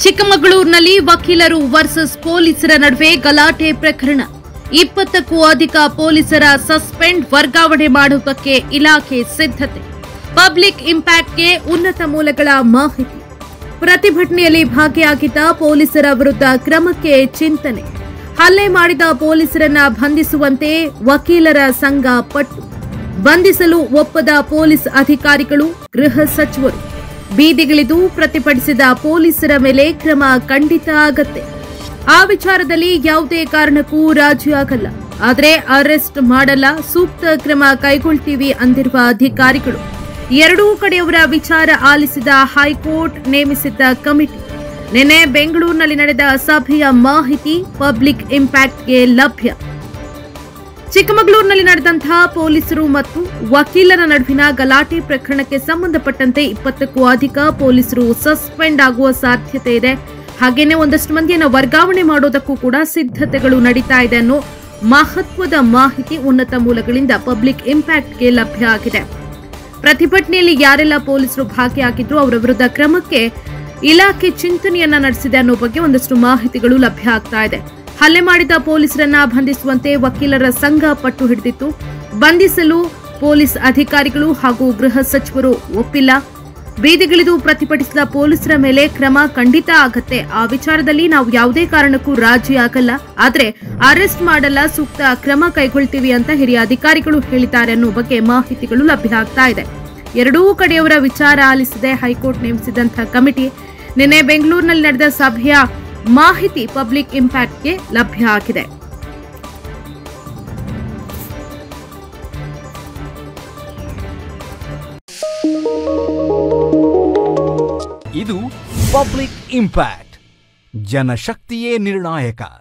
ಚಿಕ್ಕಮಗಳೂರಿನಲ್ಲಿ ವಕೀಲರು ವರ್ಸಸ್ ಪೊಲೀಸರ ನಡುವೆ ಗಲಾಟೆ ಪ್ರಕರಣ ಇಪ್ಪತ್ತಕ್ಕೂ ಅಧಿಕ ಪೊಲೀಸರ ಸಸ್ಪೆಂಡ್ ವರ್ಗಾವಣೆ ಮಾಡುವುದಕ್ಕೆ ಇಲಾಖೆ ಸಿದ್ಧತೆ ಪಬ್ಲಿಕ್ ಇಂಪ್ಯಾಕ್ಟ್ಗೆ ಉನ್ನತ ಮೂಲಗಳ ಮಾಹಿತಿ ಪ್ರತಿಭಟನೆಯಲ್ಲಿ ಭಾಗಿಯಾಗಿದ್ದ ಪೊಲೀಸರ ವಿರುದ್ಧ ಕ್ರಮಕ್ಕೆ ಚಿಂತನೆ ಹಲ್ಲೆ ಮಾಡಿದ ಪೊಲೀಸರನ್ನ ಬಂಧಿಸುವಂತೆ ವಕೀಲರ ಸಂಘ ಪಟ್ಟು ಬಂಧಿಸಲು ಒಪ್ಪದ ಪೊಲೀಸ್ ಅಧಿಕಾರಿಗಳು ಗೃಹ ಸಚಿವರು ಬೀದಿಗಿಳಿದು ಪ್ರತಿಭಟಿಸಿದ ಪೊಲೀಸರ ಮೇಲೆ ಕ್ರಮ ಖಂಡಿತ ಆಗತ್ತೆ ಆ ವಿಚಾರದಲ್ಲಿ ಯಾವುದೇ ಕಾರಣಕ್ಕೂ ರಾಜಿ ಆಗಲ್ಲ ಆದರೆ ಅರೆಸ್ಟ್ ಮಾಡಲ್ಲ ಸೂಕ್ತ ಕ್ರಮ ಕೈಗೊಳ್ತೀವಿ ಅಂದಿರುವ ಅಧಿಕಾರಿಗಳು ಎರಡೂ ಕಡೆಯವರ ವಿಚಾರ ಆಲಿಸಿದ ಹೈಕೋರ್ಟ್ ನೇಮಿಸಿದ್ದ ಕಮಿಟಿ ನಿನ್ನೆ ಬೆಂಗಳೂರಿನಲ್ಲಿ ನಡೆದ ಸಭೆಯ ಮಾಹಿತಿ ಪಬ್ಲಿಕ್ ಇಂಪ್ಯಾಕ್ಟ್ಗೆ ಲಭ್ಯ ಚಿಕ್ಕಮಗಳೂರಿನಲ್ಲಿ ನಡೆದಂತಹ ಪೊಲೀಸರು ಮತ್ತು ವಕೀಲರ ನಡುವಿನ ಗಲಾಟೆ ಪ್ರಕರಣಕ್ಕೆ ಸಂಬಂಧಪಟ್ಟಂತೆ ಇಪ್ಪತ್ತಕ್ಕೂ ಅಧಿಕ ಪೊಲೀಸರು ಸಸ್ಪೆಂಡ್ ಆಗುವ ಸಾಧ್ಯತೆ ಇದೆ ಹಾಗೇನೆ ಒಂದಷ್ಟು ಮಂದಿಯನ್ನು ವರ್ಗಾವಣೆ ಮಾಡೋದಕ್ಕೂ ಕೂಡ ಸಿದ್ಧತೆಗಳು ನಡೀತಾ ಇದೆ ಅನ್ನೋ ಮಹತ್ವದ ಮಾಹಿತಿ ಉನ್ನತ ಮೂಲಗಳಿಂದ ಪಬ್ಲಿಕ್ ಇಂಪ್ಯಾಕ್ಟ್ಗೆ ಲಭ್ಯ ಆಗಿದೆ ಪ್ರತಿಭಟನೆಯಲ್ಲಿ ಯಾರೆಲ್ಲ ಪೊಲೀಸರು ಭಾಗಿಯಾಗಿದ್ರು ಅವರ ವಿರುದ್ಧ ಕ್ರಮಕ್ಕೆ ಇಲಾಖೆ ಚಿಂತನೆಯನ್ನ ನಡೆಸಿದೆ ಅನ್ನೋ ಬಗ್ಗೆ ಒಂದಷ್ಟು ಮಾಹಿತಿಗಳು ಲಭ್ಯ ಆಗ್ತಾ ಇದೆ ಹಲ್ಲೆ ಮಾಡಿದ ಪೊಲೀಸರನ್ನ ಬಂಧಿಸುವಂತೆ ವಕೀಲರ ಸಂಘ ಪಟ್ಟು ಹಿಡಿದಿತ್ತು ಬಂಧಿಸಲು ಪೊಲೀಸ್ ಅಧಿಕಾರಿಗಳು ಹಾಗೂ ಗೃಹ ಸಚಿವರು ಒಪ್ಪಿಲ್ಲ ಬೀದಿಗಿಳಿದು ಪ್ರತಿಭಟಿಸಿದ ಪೊಲೀಸರ ಮೇಲೆ ಕ್ರಮ ಖಂಡಿತ ಆಗತ್ತೆ ಆ ವಿಚಾರದಲ್ಲಿ ನಾವು ಯಾವುದೇ ಕಾರಣಕ್ಕೂ ರಾಜಿ ಆಗಲ್ಲ ಆದ್ರೆ ಅರೆಸ್ಟ್ ಮಾಡಲ್ಲ ಸೂಕ್ತ ಕ್ರಮ ಕೈಗೊಳ್ತೀವಿ ಅಂತ ಹಿರಿಯ ಅಧಿಕಾರಿಗಳು ಹೇಳಿದ್ದಾರೆ ಅನ್ನೋ ಬಗ್ಗೆ ಮಾಹಿತಿಗಳು ಲಭ್ಯ ಆಗ್ತಾ ಇದೆ ಎರಡೂ ಕಡೆಯವರ ವಿಚಾರ ಆಲಿಸಿದೆ ಹೈಕೋರ್ಟ್ ನೇಮಿಸಿದಂತಹ ಕಮಿಟಿ ನಿನ್ನೆ ಬೆಂಗಳೂರಿನಲ್ಲಿ ನಡೆದ ಸಭೆಯ ಮಾಹಿತಿ ಪಬ್ಲಿಕ್ ಇಂಪ್ಯಾಕ್ಟ್ಗೆ ಲಭ್ಯ ಆಗಿದೆ ಇದು ಪಬ್ಲಿಕ್ ಇಂಪ್ಯಾಕ್ಟ್ ಜನಶಕ್ತಿಯೇ ನಿರ್ಣಾಯಕ